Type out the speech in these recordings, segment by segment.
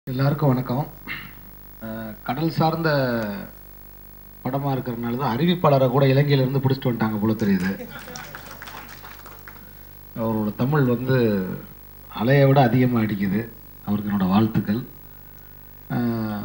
எல்லாருக்கும் வணக்கம் அஹ், கடல் சார்ந்த படமாக இருக்கிறதுனால தான் அறிவிப்பாளரை கூட இலங்கையிலேருந்து பிடிச்சிட்டு வந்துட்டாங்க போல தெரியுது அவரோட தமிழ் வந்து அலையை விட அதிகமாக அடிக்குது அவருக்கு என்னோட வாழ்த்துக்கள் அஹ்,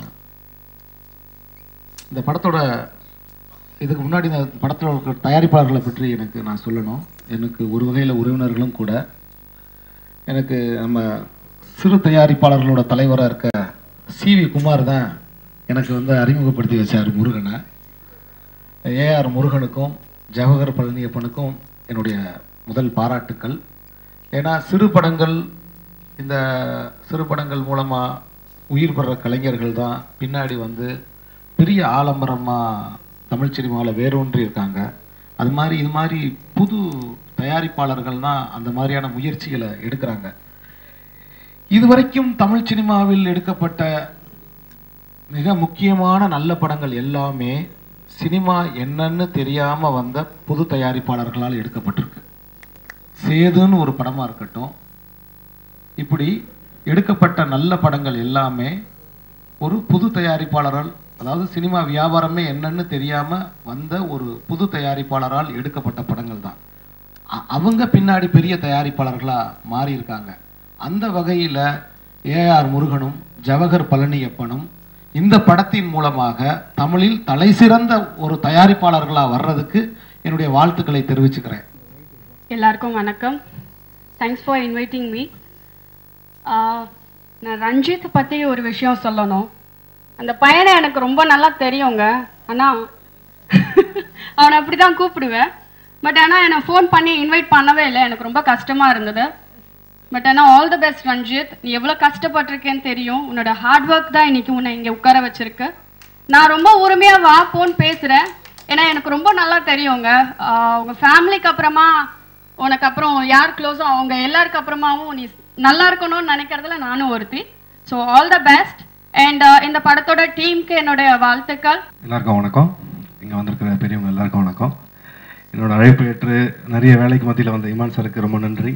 இந்த படத்தோட இதுக்கு முன்னாடி இந்த படத்தில் இருக்கிற தயாரிப்பாளர்களை பற்றி எனக்கு நான் சொல்லணும் எனக்கு ஒரு வகையில் உறவினர்களும் கூட எனக்கு நம்ம சிறு தயாரிப்பாளர்களோட தலைவராக இருக்க சி வி குமார் தான் எனக்கு வந்து அறிமுகப்படுத்தி வச்சார் முருகனை ஏஆர் முருகனுக்கும் ஜவஹர் பழனியப்பனுக்கும் என்னுடைய முதல் பாராட்டுக்கள் ஏன்னா சிறு படங்கள் இந்த சிறு படங்கள் மூலமாக உயிர் பெற கலைஞர்கள் தான் பின்னாடி வந்து பெரிய ஆலம்பரமாக தமிழ் சினிமாவில் வேரூன்றி இருக்காங்க அது மாதிரி இது மாதிரி புது தயாரிப்பாளர்கள் தான் அந்த மாதிரியான முயற்சிகளை எடுக்கிறாங்க இதுவரைக்கும் தமிழ் சினிமாவில் எடுக்கப்பட்ட மிக முக்கியமான நல்ல படங்கள் எல்லாமே சினிமா என்னன்னு தெரியாம வந்த புது தயாரிப்பாளர்களால் எடுக்கப்பட்டிருக்கு சேதுன்னு ஒரு படமா இருக்கட்டும் இப்படி எடுக்கப்பட்ட நல்ல படங்கள் எல்லாமே ஒரு புது தயாரிப்பாளரால் அதாவது சினிமா வியாபாரமே என்னன்னு தெரியாம வந்த ஒரு புது தயாரிப்பாளரால் எடுக்கப்பட்ட படங்கள் தான் அ- அவங்க பின்னாடி பெரிய தயாரிப்பாளர்களா மாறி இருக்காங்க அந்த வகையில ஏஆர் முருகனும் ஜவஹர் பழனியப்பனும் இந்த படத்தின் மூலமாக தமிழில் தலைசிறந்த ஒரு தயாரிப்பாளர்களா வர்றதுக்கு என்னுடைய வாழ்த்துக்களை தெரிவிச்சுக்கிறேன் எல்லாருக்கும் வணக்கம் தேங்க்ஸ் ஃபார் இன்வைட்டிங் மீ நான் ரஞ்சித் பற்றி ஒரு விஷயம் சொல்லணும் அந்த பையனை எனக்கு ரொம்ப நல்லா தெரியுங்க ஆனால் அவனை அப்படி தான் கூப்பிடுவேன் பட் ஆனால் என்னை ஃபோன் பண்ணி இன்வைட் பண்ணவே இல்லை எனக்கு ரொம்ப கஷ்டமாக இருந்தது பட் ஆனால் ஆல் தி பெஸ்ட் ரஞ்சித் நீ எவ்வளோ கஷ்டப்பட்டிருக்கேன்னு தெரியும் உன்னோட ஹார்ட் ஒர்க் தான் இன்னைக்கு உன்னை இங்கே உட்கார வச்சிருக்கு நான் ரொம்ப உரிமையாக வா போன் பேசுகிறேன் ஏன்னா எனக்கு ரொம்ப நல்லா தெரியுங்க ஆஹ் உங்க ஃபேமிலிக்கு அப்புறமா உனக்கு அப்புறம் யார் க்ளோஸோ அவங்க எல்லாருக்கு அப்புறமாவும் நீ நல்லா இருக்கணும்னு நினைக்கிறதுல நானும் ஒருத்தி so all the best and இந்த படத்தோட டீமுக்கு என்னுடைய வாழ்த்துக்கள் எல்லாருக்கும் வணக்கம் இங்கே வந்திருக்கிற பெரியவங்க எல்லாருக்கும் வணக்கம் என்னோட அழைப்பு ஏற்று நிறைய வேலைக்கு மத்தியில் வந்த இமான் சாருக்கு ரொம்ப நன்றி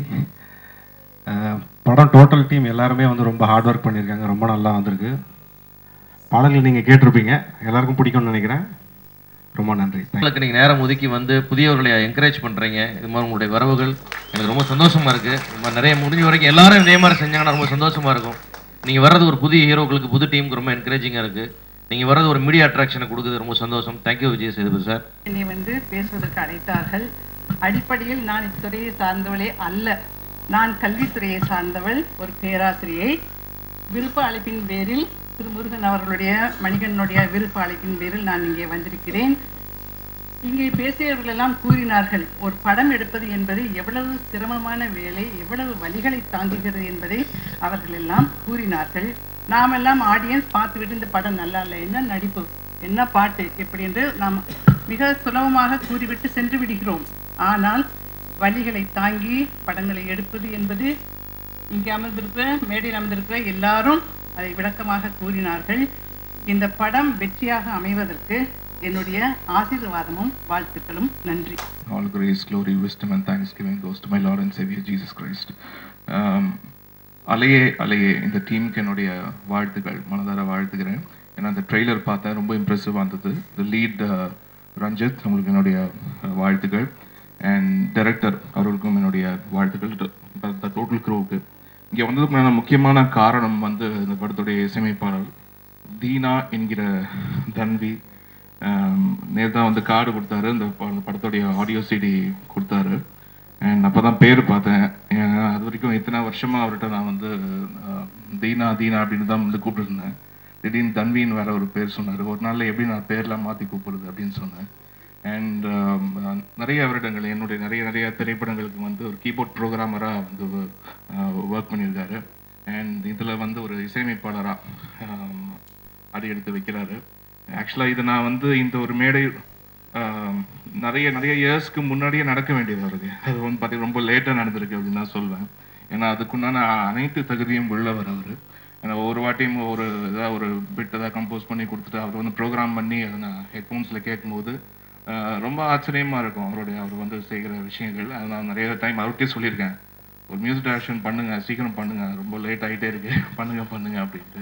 அஹ், படம் டோட்டல் டீம் எல்லாருமே வந்து ரொம்ப ஹார்ட் ஒர்க் பண்ணியிருக்காங்க ரொம்ப நல்லா வந்திருக்கு பாடல்கள் நீங்கள் கேட்டிருப்பீங்க எல்லாருக்கும் பிடிக்கும்னு நினைக்கிறேன் ரொம்ப நன்றி Thank you. உங்களுக்கு நீங்கள் நேரம் ஒதுக்கி வந்து புதியவர்களை என்கரேஜ் பண்ணுறீங்க இது மாதிரி உங்களுடைய வரவுகள் எனக்கு ரொம்ப சந்தோஷமா இருக்கு இது மாதிரி நிறைய முடிஞ்ச வரைக்கும் எல்லாரும் இதே மாதிரி செஞ்சாங்கன்னா ரொம்ப சந்தோஷமா இருக்கும் நீங்கள் வர்றது ஒரு புதிய ஹீரோக்களுக்கு புது டீமுக்கு ரொம்ப என்கரேஜிங்காக இருக்கு நீங்கள் வர்றது ஒரு மீடியா அட்ராக்ஷனை கொடுக்குது ரொம்ப சந்தோஷம் தேங்க்யூ விஜய் சேதுபதி சார் என்னை வந்து பேசுவதற்கு அழைத்தார்கள் அடிப்படையில் நான் இத்துறையை சார்ந்தவளே அல்ல நான் கல்வித்துறையை சார்ந்தவள் ஒரு பேராசிரியை விருப்ப அழைப்பின் பேரில் திரு முருகன் அவர்களுடைய மணிகனுடைய விருப்ப அழைப்பின் பேரில் நான் இங்கே வந்திருக்கிறேன் இங்கே பேசியவர்கள் எல்லாம் கூறினார்கள் ஒரு படம் எடுப்பது என்பது எவ்வளவு சிரமமான வேலை எவ்வளவு வழிகளை தாங்குகிறது என்பதை அவர்கள் எல்லாம் கூறினார்கள் நாமெல்லாம் ஆடியன்ஸ் பார்த்துவிட்டு இந்த படம் நல்லா இல்லை என்ன நடிப்பு என்ன பாட்டு எப்படி என்று நாம் மிக சுலபமாக கூறிவிட்டு சென்று விடுகிறோம் ஆனால் வழிகளை தாங்கி படங்களை எடுப்பது என்பது இங்கே அமர்ந்திருக்கிற மேடையில் அமர்ந்திருக்கிற எல்லாரும் அதை விளக்கமாக கூறினார்கள் இந்த படம் வெற்றியாக அமைவதற்கு என்னுடைய ஆசீர்வாதமும் வாழ்த்துக்களும் நன்றி All grace, glory, wisdom, and thanksgiving goes to my Lord and Savior Jesus Christ. Um, அலையே அலையே இந்த டீமுக்கு என்னுடைய வாழ்த்துக்கள் மனதார வாழ்த்துக்கிறேன் ஏன்னா அந்த ட்ரெய்லர் பார்த்தேன் ரொம்ப இம்ப்ரெசிவாக இருந்தது த லீட் ரஞ்சித் உங்களுக்கு என்னுடைய uh, வாழ்த்துக்கள் அண்ட் டைரக்டர் அவர்களுக்கும் என்னுடைய வாழ்த்துக்கள் த டோட்டல் க்ரூவுக்கு இங்கே வந்ததுக்கான முக்கியமான காரணம் வந்து இந்த படத்துடைய இசையமைப்பாளர் தீனா என்கிற தன்வி நேற்று தான் வந்து கார்டு கொடுத்தாரு இந்த ப- அந்த படத்துடைய ஆடியோ சிடி கொடுத்தாரு அண்ட் அப்போ தான் பேர் பார்த்தேன் ஏன்னா அது வரைக்கும் இத்தனை வருஷமாக அவர்கிட்ட நான் வந்து அஹ், தீனா தீனா அப்படின்னு தான் வந்து கூப்பிட்டுருந்தேன் திடீர்னு தன்வின்னு வேற ஒரு பேர் சொன்னார் ஒரு நாளில் எப்படி நான் பேர்லாம் மாற்றி கூப்பிடுறது அப்படின்னு சொன்னேன் அண்ட் நிறைய வருடங்கள் என்னுடைய நிறைய நிறைய திரைப்படங்களுக்கு வந்து ஒரு கீபோர்ட் ப்ரோக்ராமராக வந்து ஒர்க் பண்ணியிருக்காரு அண்ட் இதில் வந்து ஒரு இசையமைப்பாளராக அடி எடுத்து வைக்கிறாரு ஆக்சுவலாக இது நான் வந்து இந்த ஒரு மேடை ஆம், நிறைய நிறைய இயர்ஸ்க்கு முன்னாடியே நடக்க வேண்டியது இருக்கு அது வந்து பார்த்தீங்கன்னா ரொம்ப லேட்டாக நடந்திருக்கு அப்படின்னு தான் சொல்வேன் ஏன்னா அதுக்குண்டான அனைத்து தகுதியும் உள்ளவர் அவர் ஏன்னா ஒரு வாட்டியும் ஒரு ஏதாவது ஒரு பிட் ஏதாவது கம்போஸ் பண்ணி கொடுத்துட்டு அவர் வந்து ப்ரோக்ராம் பண்ணி அதை நான் ஹெட்ஃபோன்ஸில் கேட்கும்போது ஆஹ், ரொம்ப ஆச்சரியமாக இருக்கும் அவருடைய அவர் வந்து செய்கிற விஷயங்கள் அது நான் நிறைய டைம் அவர்கிட்டே சொல்லியிருக்கேன் ஒரு மியூசிக் டைரக்ஷன் பண்ணுங்க சீக்கிரம் பண்ணுங்க ரொம்ப லேட் ஆகிட்டே இருக்கு பண்ணுங்க பண்ணுங்க அப்படின்ட்டு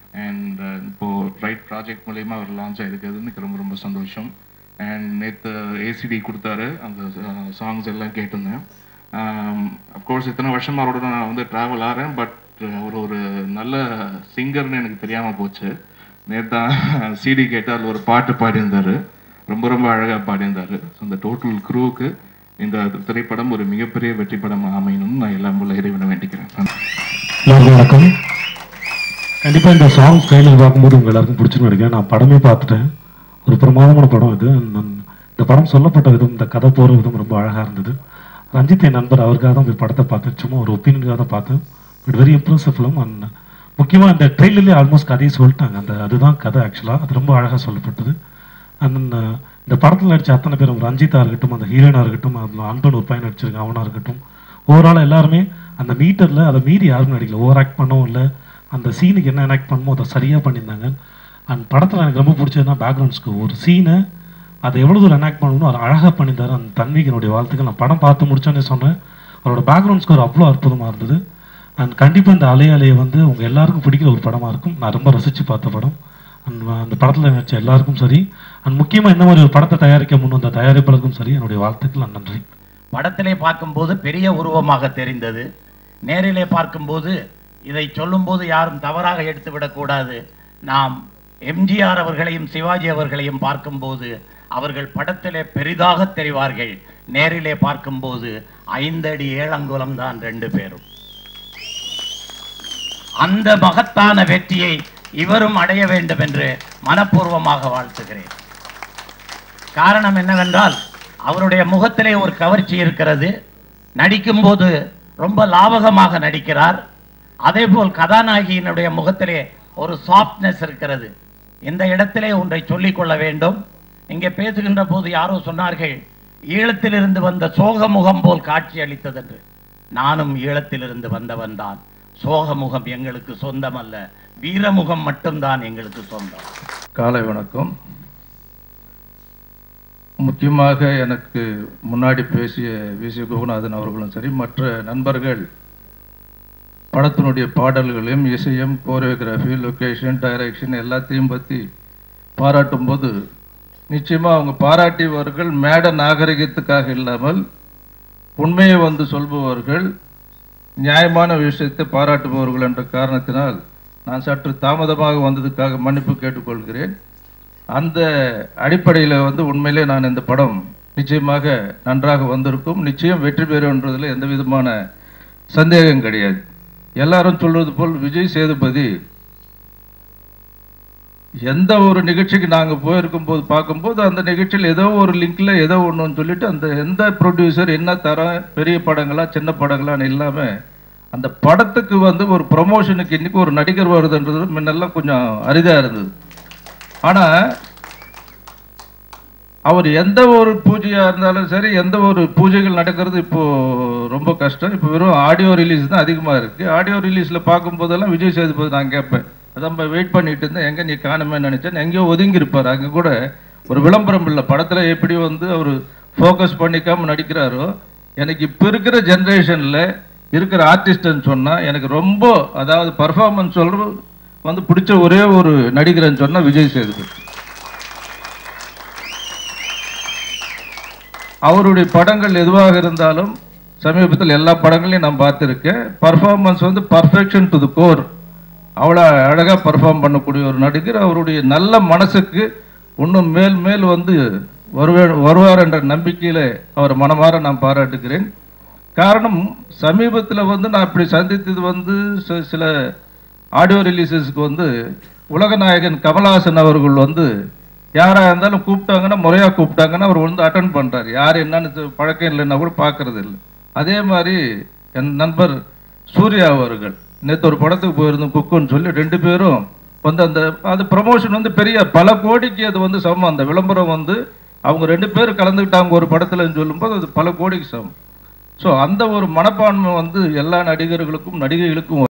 அண்ட் இப்போ ரைட் ப்ராஜெக்ட் மூலயமா அவர் லான்ச் ஆயிருக்கிறது எனக்கு ரொம்ப ரொம்ப சந்தோஷம் அண்ட் நேற்று ஏசிடி கொடுத்தாரு அந்த சாங்ஸ் எல்லாம் கேட்டிருந்தேன் அஃப்கோர்ஸ் இத்தனை வருஷமா அவரோட நான் வந்து ட்ராவல் ஆகிறேன் பட் அவர் ஒரு நல்ல சிங்கர்னு எனக்கு தெரியாமல் போச்சு நேத்தான் சிடி கேட்டு அதில் ஒரு பாட்டு பாடியிருந்தாரு ரொம்ப ரொம்ப அழகாக பாடியிருந்தாரு ஸோ இந்த டோட்டல் க்ரூவுக்கு இந்த திரைப்படம் ஒரு மிகப்பெரிய வெற்றி படம் அமையணும்னு நான் எல்லாம் உள்ள இறைவனை வேண்டிக்கிறேன் எல்லாருக்கும் வணக்கம் கண்டிப்பாக இந்த சாங் ட்ரெயிலர் பார்க்கும்போது உங்கள் எல்லாருக்கும் பிடிச்சிருன்னு நினைக்கிறேன் நான் படமே பார்த்துட்டேன் ஒரு பிரமாதமான படம் இது நான் இந்த படம் சொல்லப்பட்ட விதம் இந்த கதை போகிற விதம் ரொம்ப அழகாக இருந்தது ரஞ்சித் என் நண்பர் அவருக்காக தான் இந்த படத்தை பார்த்தேன் சும்மா ஒரு ஒப்பீனியனுக்காக தான் பார்த்தேன் but very impressive film and முக்கியமாக இந்த ட்ரெயிலர்லேயே ஆல்மோஸ்ட் கதையை சொல்லிட்டாங்க அந்த அதுதான் கதை ஆக்சுவலாக அது ரொம்ப அழகாக சொல்லப்பட்டது அண்ட் இந்த படத்தில் நடித்த அத்தனை பேரும் ரஞ்சிதா இருக்கட்டும் அந்த ஹீரோயினாக இருக்கட்டும் அதில் அன்பன் ஒரு பையன் நடிச்சிருக்கான் அவனாக இருக்கட்டும் ஓவரால் எல்லாருமே அந்த மீட்டரில் அதை மீறி யாரும் நடிக்கல ஓவர் ஆக்ட் பண்ணவும் இல்லை அந்த சீனுக்கு என்ன ஆக்ட் பண்ணுமோ அதை சரியாக பண்ணியிருந்தாங்க அண்ட் படத்தில் எனக்கு ரொம்ப பிடிச்சதுன்னா பேக்ரவுண்ட் ஸ்கோர் ஒரு சீனை அதை எவ்வளோ தூரம் எனாக்ட் பண்ணணும் அதை அழகாக பண்ணியிருந்தாரு அந்த தன்விகனுடைய வாழ்த்துக்கள் நான் படம் பார்த்து முடிச்சோன்னே சொன்னேன் அவரோட பேக்ரவுண்ட் ஸ்கோர் அவ்வளோ அற்புதமாக இருந்தது அண்ட் கண்டிப்பாக இந்த அலை அலையை வந்து உங்கள் எல்லாருக்கும் பிடிக்கிற ஒரு படமாக இருக்கும் நான் ரொம்ப ரசித்து பார்த்த படம் அண்ட் அந்த படத்தில் நடிச்ச எல்லாருக்கும் சரி அண்ட் முக்கியமாக இந்த மாதிரி ஒரு படத்தை தயாரிக்க முன் வந்த தயாரிப்பாளருக்கும் சரி என்னுடைய வாழ்த்துக்கள் நான் நன்றி படத்திலே பார்க்கும்போது பெரிய உருவமாக தெரிந்தது நேரிலே பார்க்கும்போது இதை சொல்லும்போது யாரும் தவறாக எடுத்துவிடக்கூடாது நாம் எம்ஜிஆர் அவர்களையும் சிவாஜி அவர்களையும் பார்க்கும்போது அவர்கள் படத்திலே பெரிதாக தெரிவார்கள் நேரிலே பார்க்கும்போது ஐந்தடி ஏழங்குலம் தான் ரெண்டு பேரும் அந்த மகத்தான வெற்றியை இவரும் அடைய வேண்டும் என்று மனப்பூர்வமாக வாழ்த்துகிறேன் காரணம் என்னவென்றால் அவருடைய முகத்திலே ஒரு கவர்ச்சி இருக்கிறது நடிக்கும்போது ரொம்ப லாவகமாக நடிக்கிறார் அதேபோல் கதாநாயகியினுடைய முகத்திலே ஒரு சாஃப்ட்னஸ் இருக்கிறது இந்த இடத்திலே ஒன்றை சொல்லிக் கொள்ள வேண்டும் இங்கே பேசுகின்ற போது யாரோ சொன்னார்கள் ஈழத்திலிருந்து வந்த சோக முகம் போல் காட்சி அளித்தது என்று நானும் ஈழத்திலிருந்து வந்தவன் தான் சோகமுகம் எங்களுக்கு சொந்தமல்ல வீரமுகம் மட்டும்தான் எங்களுக்கு சொந்தம் காலை வணக்கம் முக்கியமாக எனக்கு முன்னாடி பேசிய வி சி கோகுநாதன் அவர்களும் சரி மற்ற நண்பர்கள் படத்தினுடைய பாடல்களையும் இசையும் கோரியோகிராஃபி லொக்கேஷன் டைரக்ஷன் எல்லாத்தையும் பற்றி பாராட்டும் போது நிச்சயமாக அவங்க பாராட்டியவர்கள் மேட நாகரிகத்துக்காக இல்லாமல் உண்மையை வந்து சொல்பவர்கள் நியாயமான விஷயத்தை பாராட்டுபவர்கள் என்ற காரணத்தினால் நான் சற்று தாமதமாக வந்ததுக்காக மன்னிப்பு கேட்டுக்கொள்கிறேன் அந்த அடிப்படையில் வந்து உண்மையிலே நான் இந்த படம் நிச்சயமாக நன்றாக வந்திருக்கும் நிச்சயம் வெற்றி பெறும்ன்றதில் எந்த விதமான சந்தேகம் கிடையாது எல்லாரும் சொல்றது போல் விஜய் சேதுபதி எந்த ஒரு நிகழ்ச்சிக்கு நாங்கள் போயிருக்கும் போது பார்க்கும்போது அந்த நிகழ்ச்சியில் ஏதோ ஒரு லிங்க்ல ஏதோ ஒன்றுன்னு சொல்லிட்டு அந்த எந்த ப்ரொடியூசர் என்ன தரம் பெரிய படங்களா சின்ன படங்களான்னு இல்லாமல் அந்த படத்துக்கு வந்து ஒரு ப்ரொமோஷனுக்கு இன்னைக்கு ஒரு நடிகர் வருதுன்றது முன்னெல்லாம் கொஞ்சம் அரிதாக இருந்தது ஆனால் அவர் எந்த ஒரு பூஜையாக இருந்தாலும் சரி எந்த ஒரு பூஜைகள் நடக்கிறது இப்போ ரொம்ப கஷ்டம் இப்போ வெறும் ஆடியோ ரிலீஸ் தான் அதிகமாக இருக்குது ஆடியோ ரிலீஸில் பார்க்கும்போதெல்லாம் விஜய் சேதுபதி நான் கேட்பேன் அதான் வெயிட் பண்ணிட்டு இருந்தேன் எங்கே நீ காணுமே நினச்சேன் எங்கேயோ ஒதுங்கி இருப்பார் அங்கே கூட ஒரு விளம்பரம் இல்லை படத்தில் எப்படி வந்து அவர் ஃபோக்கஸ் பண்ணிக்காம நடிக்கிறாரோ எனக்கு இப்போ இருக்கிற ஜென்ரேஷனில் இருக்கிற ஆர்டிஸ்ட்னு சொன்னால் எனக்கு ரொம்ப அதாவது பர்ஃபார்மன்ஸ் சொல்கிற வந்து பிடிச்ச ஒரே ஒரு நடிகர்னு சொன்னால் விஜய் சேதுபதி அவருடைய படங்கள் எதுவாக இருந்தாலும் சமீபத்தில் எல்லா படங்களையும் நான் பார்த்துருக்கேன் பர்ஃபார்மன்ஸ் வந்து பர்ஃபெக்ஷன் டு தி கோர் அவ்வளோ அழகாக பர்ஃபார்ம் பண்ணக்கூடிய ஒரு நடிகர் அவருடைய நல்ல மனசுக்கு இன்னும் மேல் மேல் வந்து வருவே வருவார் என்ற நம்பிக்கையில் அவர் மனமாற நான் பாராட்டுகிறேன் காரணம் சமீபத்தில் வந்து நான் இப்படி சந்தித்தது வந்து சி- சில ஆடியோ ரிலீசஸ்க்கு வந்து உலகநாயகன் கமலஹாசன் அவர்கள் வந்து யாராக இருந்தாலும் கூப்பிட்டாங்கன்னா முறையாக கூப்பிட்டாங்கன்னா அவர் வந்து அட்டன் பண்ணுறாரு யார் என்னன்னு தெ- பழக்கம் இல்லைன்னா கூட பார்க்கறது இல்லை அதே மாதிரி என் நண்பர் சூர்யா அவர்கள் நேற்று ஒரு படத்துக்கு போயிருந்தோம் குக்குன்னு சொல்லி ரெண்டு பேரும் வந்து அந்த அது ப்ரமோஷன் வந்து பெரிய பல கோடிக்கு அது வந்து சமம் அந்த விளம்பரம் வந்து அவங்க ரெண்டு பேரும் கலந்துக்கிட்டாங்க ஒரு படத்துலன்னு சொல்லும்போது அது பல கோடிக்கு சமம் ஸோ அந்த ஒரு மனப்பான்மை வந்து எல்லா நடிகர்களுக்கும் நடிகைகளுக்கும்